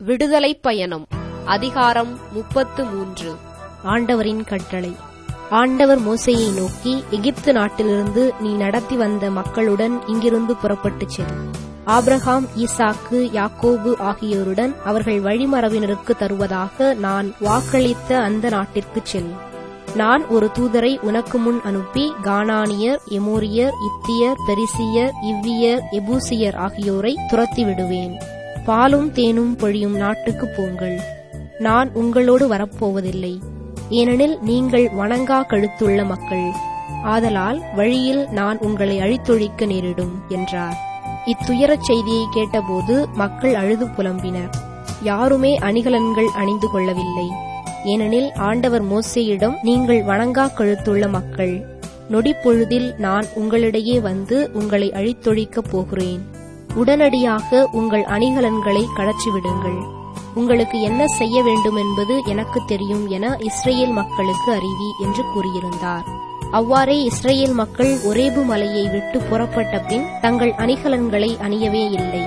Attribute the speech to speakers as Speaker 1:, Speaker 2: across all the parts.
Speaker 1: விடுதலைப் பயணம் அதிகாரம் முப்பத்து மூன்று
Speaker 2: ஆண்டவரின் கட்டளை ஆண்டவர் மோசேயை நோக்கி எகிப்து நாட்டிலிருந்து நீ நடத்தி வந்த மக்களுடன் இங்கிருந்து புறப்பட்டுச் செல் ஆபிரகாம் ஈசாக்கு யாக்கோபு ஆகியோருடன் அவர்கள் வழிமரபினருக்கு தருவதாக நான் வாக்களித்த அந்த நாட்டிற்குச் செல் நான் ஒரு தூதரை உனக்கு முன் அனுப்பி கானானியர் எமோரியர் இத்தியர் பெரிசியர் இவ்வியர் எபூசியர் ஆகியோரை துரத்தி விடுவேன் பாலும் தேனும் பொழியும் நாட்டுக்குப் போங்கள் நான் உங்களோடு வரப்போவதில்லை ஏனெனில் நீங்கள் வணங்கா கழுத்துள்ள மக்கள் ஆதலால் வழியில் நான் உங்களை அழித்தொழிக்க நேரிடும் என்றார் இத்துயரச் செய்தியை கேட்டபோது மக்கள் அழுது புலம்பினர் யாருமே அணிகலன்கள் அணிந்து கொள்ளவில்லை ஏனெனில் ஆண்டவர் மோசேயிடம் நீங்கள் வணங்கா கழுத்துள்ள மக்கள் நொடிப்பொழுதில் நான் உங்களிடையே வந்து உங்களை அழித்தொழிக்கப் போகிறேன் உடனடியாக உங்கள் அணிகலன்களை கழற்றிவிடுங்கள் உங்களுக்கு என்ன செய்ய வேண்டும் என்பது எனக்கு தெரியும் என இஸ்ரேல் மக்களுக்கு அறிவி என்று கூறியிருந்தார் அவ்வாறே இஸ்ரேல் மக்கள் ஒரேபு மலையை விட்டு புறப்பட்ட பின் தங்கள் அணிகலன்களை அணியவே இல்லை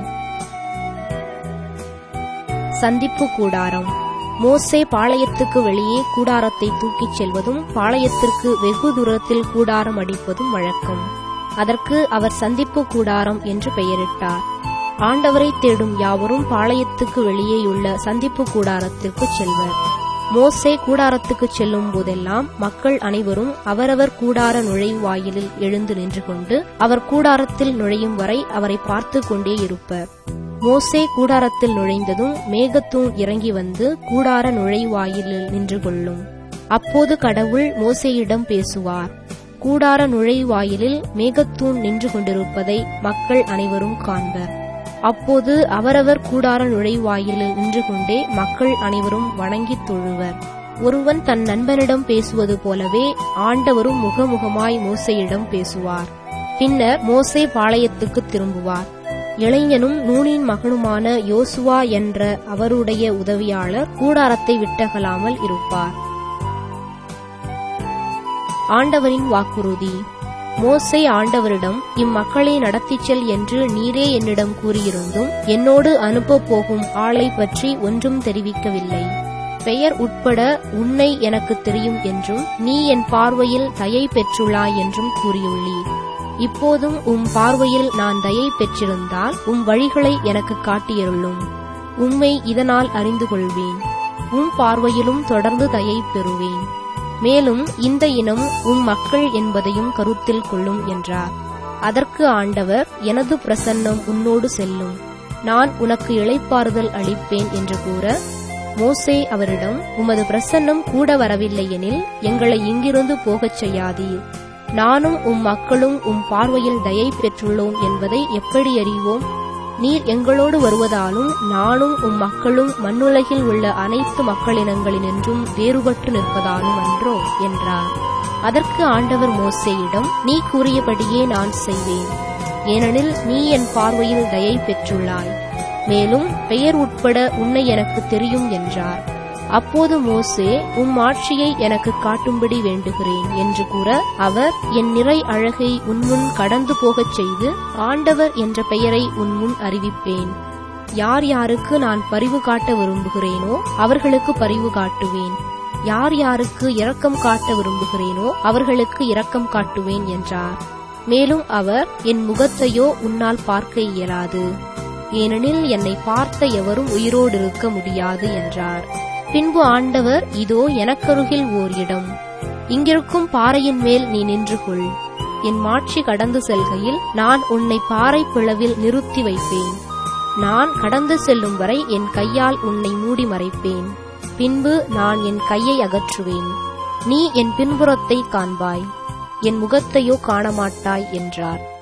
Speaker 2: சந்திப்பு கூடாரம் மோசே பாளையத்துக்கு வெளியே கூடாரத்தை தூக்கிச் செல்வதும் பாளையத்திற்கு வெகு தூரத்தில் கூடாரம் அடிப்பதும் வழக்கம் அதற்கு அவர் சந்திப்பு கூடாரம் என்று பெயரிட்டார் ஆண்டவரை தேடும் யாவரும் பாளையத்துக்கு வெளியேயுள்ள சந்திப்பு கூடாரத்திற்கு செல்வர் மோசே கூடாரத்துக்கு செல்லும் போதெல்லாம் மக்கள் அனைவரும் அவரவர் கூடார நுழைவாயிலில் எழுந்து நின்று கொண்டு அவர் கூடாரத்தில் நுழையும் வரை அவரை பார்த்து கொண்டே இருப்பர் மோசே கூடாரத்தில் நுழைந்ததும் மேகத்தூண் இறங்கி வந்து கூடார நுழைவாயிலில் நின்று கொள்ளும் அப்போது கடவுள் மோசேயிடம் பேசுவார் கூடார நுழைவாயிலில் மேகத்தூண் நின்று கொண்டிருப்பதை மக்கள் அனைவரும் காண்பர் அப்போது அவரவர் கூடார நுழைவாயிலில் நின்று கொண்டே மக்கள் அனைவரும் வணங்கித் தொழுவர் ஒருவன் தன் நண்பனிடம் பேசுவது போலவே ஆண்டவரும் முகமுகமாய் மோசையிடம் பேசுவார் பின்னர் மோசே பாளையத்துக்கு திரும்புவார் இளைஞனும் நூனின் மகனுமான யோசுவா என்ற அவருடைய உதவியாளர் கூடாரத்தை விட்டகலாமல் இருப்பார் ஆண்டவரின் வாக்குறுதி மோசே ஆண்டவரிடம் இம்மக்களை நடத்திச் செல் என்று நீரே என்னிடம் கூறியிருந்தும் என்னோடு அனுப்பப் போகும் ஆளை பற்றி ஒன்றும் தெரிவிக்கவில்லை பெயர் உட்பட உன்னை எனக்கு தெரியும் என்றும் நீ என் பார்வையில் தயை பெற்றுள்ளாய் என்றும் கூறியுள்ளீர் இப்போதும் உம் பார்வையில் நான் தயை பெற்றிருந்தால் உம் வழிகளை எனக்கு காட்டியருளும் உம்மை இதனால் அறிந்து கொள்வேன் உம் பார்வையிலும் தொடர்ந்து தயை பெறுவேன் மேலும் இந்த இனம் உம் மக்கள் என்பதையும் கருத்தில் கொள்ளும் என்றார் அதற்கு ஆண்டவர் எனது பிரசன்னம் உன்னோடு செல்லும் நான் உனக்கு இளைப்பாறுதல் அளிப்பேன் என்று கூற மோசே அவரிடம் உமது பிரசன்னம் கூட வரவில்லை எனில் எங்களை இங்கிருந்து போகச் செய்யாதீர் நானும் உம் மக்களும் உம் பார்வையில் தயை பெற்றுள்ளோம் என்பதை எப்படி அறிவோம் நீர் எங்களோடு வருவதாலும் நானும் உம் மக்களும் மண்ணுலகில் உள்ள அனைத்து மக்களினங்களினின்றும் வேறுபட்டு நிற்பதாலும் அன்றோ என்றார் அதற்கு ஆண்டவர் மோசேயிடம் நீ கூறியபடியே நான் செய்வேன் ஏனெனில் நீ என் பார்வையில் தயை பெற்றுள்ளாய் மேலும் பெயர் உட்பட உன்னை எனக்கு தெரியும் என்றார் அப்போது மோசே உம் ஆட்சியை எனக்கு காட்டும்படி வேண்டுகிறேன் என்று கூற அவர் என் நிறை அழகை உன்முன் கடந்து போகச் செய்து ஆண்டவர் என்ற பெயரை உன்முன் அறிவிப்பேன் யார் யாருக்கு நான் பரிவு காட்ட விரும்புகிறேனோ அவர்களுக்கு பரிவு காட்டுவேன் யார் யாருக்கு இரக்கம் காட்ட விரும்புகிறேனோ அவர்களுக்கு இரக்கம் காட்டுவேன் என்றார் மேலும் அவர் என் முகத்தையோ உன்னால் பார்க்க இயலாது ஏனெனில் என்னை பார்த்த எவரும் உயிரோடு இருக்க முடியாது என்றார் பின்பு ஆண்டவர் இதோ எனக்கருகில் ஓர் இடம் இங்கிருக்கும் பாறையின் மேல் நீ நின்று கொள் என் மாட்சி கடந்து செல்கையில் நான் உன்னை பாறை பிளவில் நிறுத்தி வைப்பேன் நான் கடந்து செல்லும் வரை என் கையால் உன்னை மூடி மறைப்பேன் பின்பு நான் என் கையை அகற்றுவேன் நீ என் பின்புறத்தை காண்பாய் என் முகத்தையோ காணமாட்டாய் என்றார்